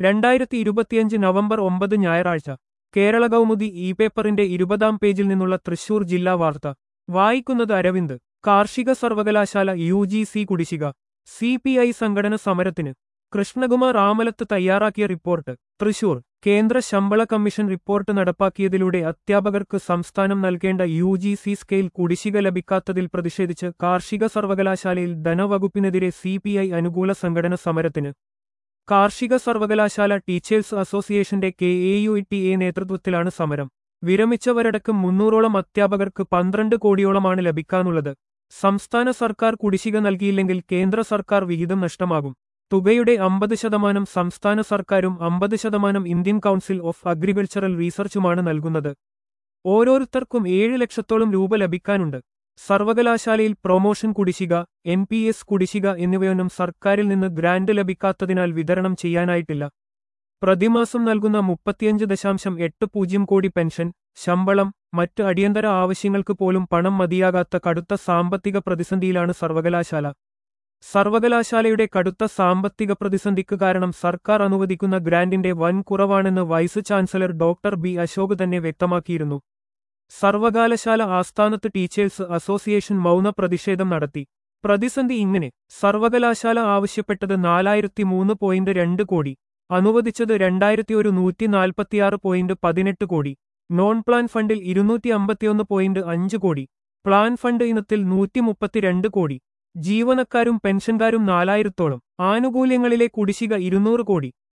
രണ്ടായിരത്തി ഇരുപത്തിയഞ്ച് നവംബർ ഒമ്പത് ഞായറാഴ്ച കേരള കൗമുദി ഇ പേപ്പറിന്റെ ഇരുപതാം പേജിൽ നിന്നുള്ള തൃശൂർ ജില്ലാ വാർത്ത വായിക്കുന്നത് അരവിന്ദ് കാർഷിക സർവകലാശാല യു ജി സി കുടിശ്ശിക സി പി ഐ സംഘടന സമരത്തിന് കൃഷ്ണകുമാർ ആമലത്ത് തയ്യാറാക്കിയ റിപ്പോർട്ട് തൃശൂർ കേന്ദ്ര ശമ്പള കമ്മീഷൻ റിപ്പോർട്ട് നടപ്പാക്കിയതിലൂടെ അധ്യാപകർക്ക് സംസ്ഥാനം നൽകേണ്ട യു ജി സി സ്കെയിൽ കുടിശ്ശിക ലഭിക്കാത്തതിൽ പ്രതിഷേധിച്ച് കാർഷിക സർവകലാശാലയിൽ ധനവകുപ്പിനെതിരെ സി പി ഐ അനുകൂല സംഘടന സമരത്തിന് കാർഷിക സർവകലാശാല ടീച്ചേഴ്സ് അസോസിയേഷന്റെ K A U T A നേതൃത്വത്തിലാണ് സമരം വിരമിച്ചവരടക്കം മുന്നൂറോളം അധ്യാപകർക്ക് പന്ത്രണ്ട് കോടിയോളമാണ് ലഭിക്കാനുള്ളത് സംസ്ഥാന സർക്കാർ കുടിശ്ശിക നൽകിയില്ലെങ്കിൽ കേന്ദ്ര സർക്കാർ വിഹിതം നഷ്ടമാകും തുകയുടെ അമ്പത് ശതമാനം സംസ്ഥാന സർക്കാരും അമ്പത് ശതമാനം ഇന്ത്യൻ കൗൺസിൽ ഓഫ് അഗ്രികൾച്ചറൽ റീസർച്ചുമാണ് നൽകുന്നത് ഓരോരുത്തർക്കും ഏഴ് ലക്ഷത്തോളം രൂപ ലഭിക്കാനുണ്ട് സർവകലാശാലയിൽ പ്രൊമോഷൻ കുടിശ്ശിക എൻ പി എസ് കുടിശ്ശിക എന്നിവയൊന്നും സർക്കാരിൽ നിന്ന് ഗ്രാന്റ് ലഭിക്കാത്തതിനാൽ വിതരണം ചെയ്യാനായിട്ടില്ല പ്രതിമാസം നൽകുന്ന മുപ്പത്തിയഞ്ച് ദശാംശം എട്ട് പൂജ്യം കോടി പെൻഷൻ ശമ്പളം മറ്റ് അടിയന്തര ആവശ്യങ്ങൾക്ക് പോലും പണം മതിയാകാത്ത കടുത്ത സാമ്പത്തിക പ്രതിസന്ധിയിലാണ് സർവകലാശാല സർവകലാശാലയുടെ കടുത്ത സാമ്പത്തിക പ്രതിസന്ധിക്ക് കാരണം സർക്കാർ അനുവദിക്കുന്ന ഗ്രാന്റിന്റെ വൻ കുറവാണെന്ന് vice chancellor doctor B Ashok തന്നെ വ്യക്തമാക്കിയിരുന്നു സർവകലാശാല ആസ്ഥാനത്ത് ടീച്ചേഴ്സ് അസോസിയേഷൻ മൗന പ്രതിഷേധം നടത്തി പ്രതിസന്ധി ഇങ്ങനെ സർവകലാശാല ആവശ്യപ്പെട്ടത് നാലായിരത്തി മൂന്ന് പോയിന്റ് രണ്ട് കോടി അനുവദിച്ചത് രണ്ടായിരത്തി ഒരു നൂറ്റി നാൽപ്പത്തിയാറ് പോയിന്റ് പതിനെട്ട് കോടി നോൺ പ്ലാൻ ഫണ്ടിൽ ഇരുന്നൂറ്റി അമ്പത്തിയൊന്ന് പോയിന്റ് അഞ്ച് കോടി പ്ലാൻ ഫണ്ട് ഇനത്തിൽ നൂറ്റി മുപ്പത്തിരണ്ട് കോടി ജീവനക്കാരും പെൻഷൻകാരും നാലായിരത്തോളം ആനുകൂല്യങ്ങളിലെ കുടിശ്ശിക ഇരുന്നൂറ് കോടി